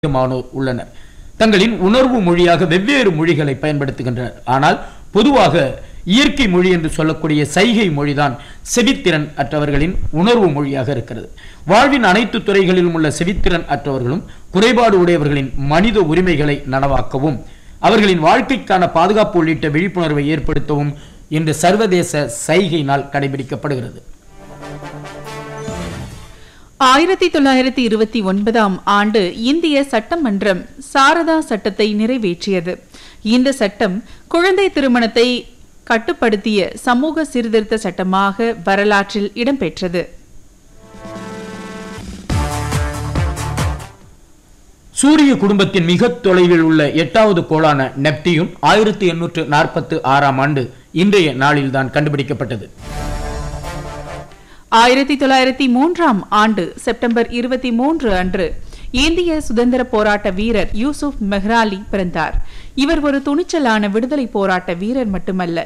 அதிகமானோர் உள்ளனர் தங்களின் உணர்வு மொழியாக வெவ்வேறு மொழிகளை பயன்படுத்துகின்றனர் ஆனால் பொதுவாக இயற்கை மொழி என்று சொல்லக்கூடிய சைகை மொழிதான் செவித்திறன் அற்றவர்களின் உணர்வு மொழியாக இருக்கிறது வாழ்வின் அனைத்து துறைகளிலும் உள்ள செவித்திறன் அற்றவர்களும் குறைபாடு உடையவர்களின் மனித உரிமைகளை நனவாக்கவும் அவர்களின் வாழ்க்கைக்கான பாதுகாப்பு உள்ளிட்ட விழிப்புணர்வை ஏற்படுத்தவும் இன்று சர்வதேச சைகை நாள் கடைபிடிக்கப்படுகிறது ஆயிரத்தி தொள்ளாயிரத்தி இருபத்தி ஒன்பதாம் ஆண்டு இந்திய சட்டமன்றம் சாரதா சட்டத்தை நிறைவேற்றியது இந்த சட்டம் குழந்தை திருமணத்தை கட்டுப்படுத்திய சமூக சீர்திருத்த சட்டமாக வரலாற்றில் இடம்பெற்றது சூரிய குடும்பத்தின் மிக தொலைவில் உள்ள எட்டாவது கோளான நெப்டியூன் ஆயிரத்தி எண்ணூற்று நாற்பத்து ஆறாம் ஆண்டு இன்றைய நாளில்தான் கண்டுபிடிக்கப்பட்டது ஆயிரத்தி தொள்ளாயிரத்தி மூன்றாம் ஆண்டு செப்டம்பர் இருபத்தி மூன்று அன்று இந்திய சுதந்திர போராட்ட வீரர் யூசுப் மெஹ்ராலி பிறந்தார் இவர் ஒரு துணிச்சலான விடுதலை போராட்ட வீரர் மட்டுமல்ல